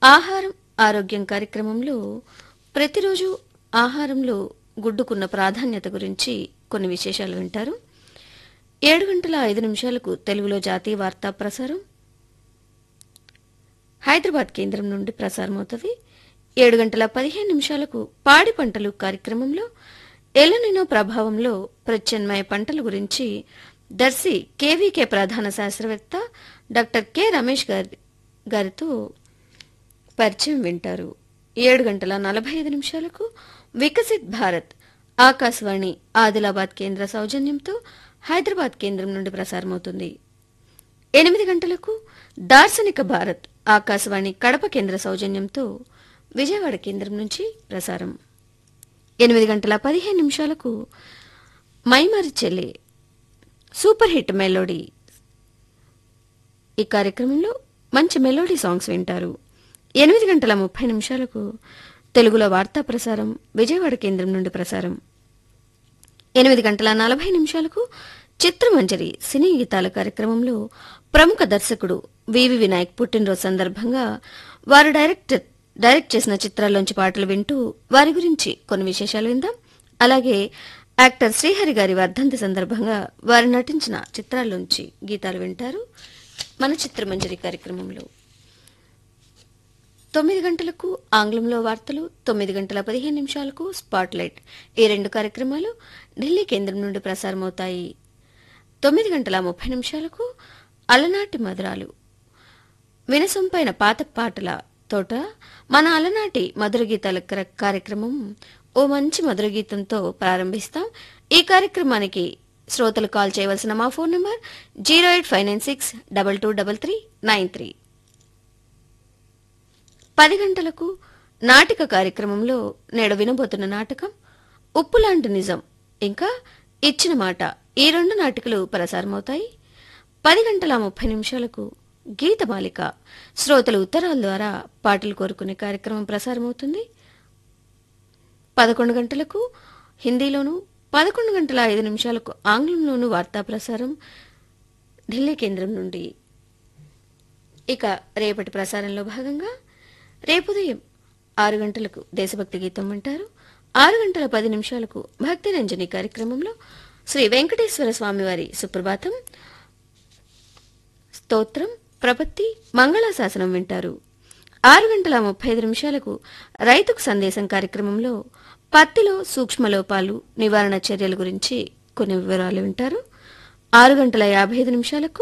ఆహారం ఆరోగ్యం కార్యక్రమంలో ప్రతిరోజు ఆహారంలో గుడ్డుకున్న ప్రాధాన్యత గురించి కొన్ని విశేషాలు వింటారు ఏడు గంటల ఐదు నిమిషాలకు తెలుగులో జాతీయ వార్తా ప్రసారం హైదరాబాద్ కేంద్రం నుండి ప్రసారమవుతుంది ఏడు గంటల పదిహేను నిమిషాలకు పాడి పంటలు కార్యక్రమంలో ఎలనినో ప్రభావంలో ప్రత్యామ్నాయ పంటల గురించి దర్శి కేవీకే ప్రధాన శాస్త్రవేత్త డాక్టర్ కె రమేష్ గారి గారితో పరిచయం వింటారు ఏడు గంటల నలభై ఐదు నిమిషాలకు వికసిత్ భారత్ ఆకాశవాణి ఆదిలాబాద్ కేంద్ర సౌజన్యంతో హైదరాబాద్ కేంద్రం నుండి ప్రసారమవుతుంది ఎనిమిది గంటలకు దార్శనిక భారత్ ఆకాశవాణి కడప కేంద్ర సౌజన్యంతో విజయవాడ కేంద్రం నుంచి ప్రసారం ఎనిమిది గంటల పదిహేను నిమిషాలకు మైమరి చెల్లి సూపర్ హిట్ మెలోడీ ఈ కార్యక్రమంలో మంచి మెలోడీ సాంగ్స్ వింటారు ఎనిమిది గంటల ముప్పై నిమిషాలకు తెలుగులో వార్తా ప్రసారం విజయవాడ కేంద్రం నుండి ప్రసారం ఎనిమిది గంటల నలభై నిమిషాలకు చిత్రమంజరి సినీ గీతాల కార్యక్రమంలో ప్రముఖ దర్శకుడు వివి వినాయక్ పుట్టినరోజు సందర్భంగా వారు డైరెక్ట్ డైరెక్ట్ చేసిన చిత్రాల్లోంచి పాటలు వింటూ వారి గురించి కొన్ని విశేషాలు విందాం అలాగే యాక్టర్ శ్రీహరి గారి వర్ధంతి సందర్భంగా వారు నటించిన చిత్రాల్లోంచి గీతాలు వింటారు మన చిత్రమంజరి కార్యక్రమంలో తొమ్మిది గంటలకు ఆంగ్లంలో వార్తలు తొమ్మిది గంటల పదిహేను నిమిషాలకు స్పాట్ లైట్ ఈ రెండు కార్యక్రమాలు ఢిల్లీ కేంద్రం నుండి ప్రసారమవుతాయి తొమ్మిది గంటల ముప్పై నిమిషాలకు అలనాటి మధురాలు వినసొంపైన పాత పాటల తోట మన అలనాటి మధుర గీతాల కర- కార్యక్రమం ఓ మంచి మధుర గీతంతో ప్రారంభిస్తాం ఈ కార్యక్రమానికి శ్రోతలు కాల్ చేయవలసిన మా phone number zero eight five nine six double two double three nine three పది గంటలకు నాటిక కార్యక్రమంలో నేడు వినబోతున్న నాటకం ఉప్పులాంటి నిజం ఇంకా ఇచ్చిన మాట ఈ రెండు నాటికలు ప్రసారమవుతాయి పది గంటల ముప్పై నిమిషాలకు గీతమాలిక శ్రోతలు ఉత్తరాల ద్వారా పాటలు కోరుకునే కార్యక్రమం ప్రసారమవుతుంది పదకొండు గంటలకు హిందీలోను పదకొండు గంటల ఐదు నిమిషాలకు ఆంగ్లంలోనూ వార్తా ప్రసారం ఢిల్లీ కేంద్రం నుండి ఇక రేపటి ప్రసారంలో భాగంగా రేపు ఉదయం ఆరు గంటలకు దేశభక్తి గీతం వింటారు ఆరు గంటల పది నిమిషాలకు భక్తి రంజని కార్యక్రమంలో శ్రీ వెంకటేశ్వర స్వామివారి సుప్రభాతం స్తోత్రం ప్రపత్తి మంగళాశాసనం వింటారు ఆరు గంటల ముప్పై ఐదు నిమిషాలకు రైతుకు సందేశం కార్యక్రమంలో పత్తిలో సూక్ష్మ లోపాలు నివారణ చర్యల గురించి కొన్ని వివరాలు వింటారు ఆరు గంటల యాభై ఐదు నిమిషాలకు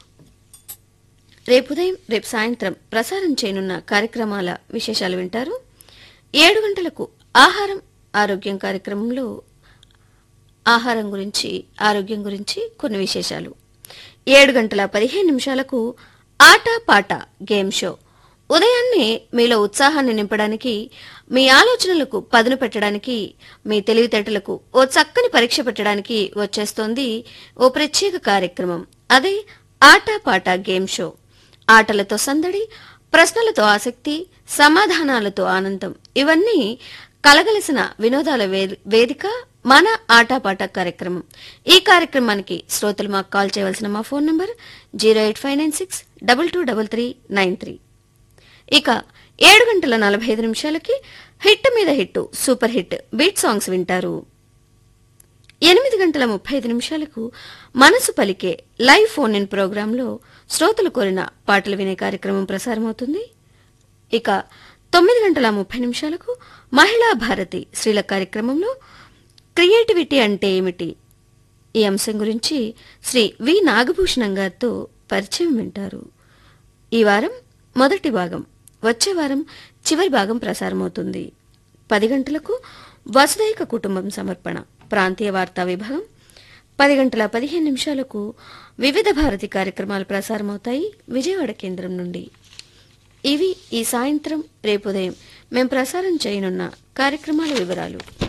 రేపు ఉదయం రేపు సాయంత్రం ప్రసారం చేయనున్న కార్యక్రమాల విశేషాలు వింటారు ఏడు గంటలకు ఆహారం ఆరోగ్యం కార్యక్రమంలో ఆహారం గురించి ఆరోగ్యం గురించి కొన్ని విశేషాలు ఏడు గంటల పదిహేను నిమిషాలకు ఆట పాట గేమ్ షో ఉదయాన్నే మీలో ఉత్సాహాన్ని నింపడానికి మీ ఆలోచనలకు పదును పెట్టడానికి మీ తెలివితేటలకు ఓ చక్కని పరీక్ష పెట్టడానికి వచ్చేస్తోంది ఓ ప్రత్యేక కార్యక్రమం అదే ఆట పాట గేమ్ షో ఆటలతో సందడి ప్రశ్నలతో ఆసక్తి సమాధానాలతో ఆనందం ఇవన్నీ కలగలిసిన వినోదాల వే- వేదిక మన ఆటపాట కార్యక్రమం ఈ కార్యక్రమానికి శ్రోతలు మాకు కాల్ చేయవలసిన మా phone number zero eight five nine six double two double three nine three ఇక ఏడు గంటల నలభై ఐదు నిమిషాలకి హిట్ మీద hit super hit beat songs వింటారు ఎనిమిది గంటల ముప్పై ఐదు నిమిషాలకు మనసు పలికే లైవ్ ఫోన్ ఇన్ ప్రోగ్రాంలో శ్రోతలు కోరిన పాటలు వినే కార్యక్రమం ప్రసారమవుతుంది ఇక తొమ్మిది గంటల ముప్పై నిమిషాలకు మహిళా భారతి స్త్రీల కార్యక్రమంలో క్రియేటివిటీ అంటే ఏమిటి ఈ అంశం గురించి శ్రీ వి నాగభూషణం గారితో పరిచయం వింటారు ఈ వారం మొదటి భాగం వచ్చే వారం చివరి భాగం ప్రసారమవుతుంది పది గంటలకు వసుదైక కుటుంబం సమర్పణ ప్రాంతీయ వార్తా విభాగం పది గంటల పదిహేను నిమిషాలకు వివిధ భారతి కార్యక్రమాలు ప్రసారమవుతాయి విజయవాడ కేంద్రం నుండి ఇవి ఈ సాయంత్రం రేపు ఉదయం మేం ప్రసారం చేయనున్న కార్యక్రమాల వివరాలు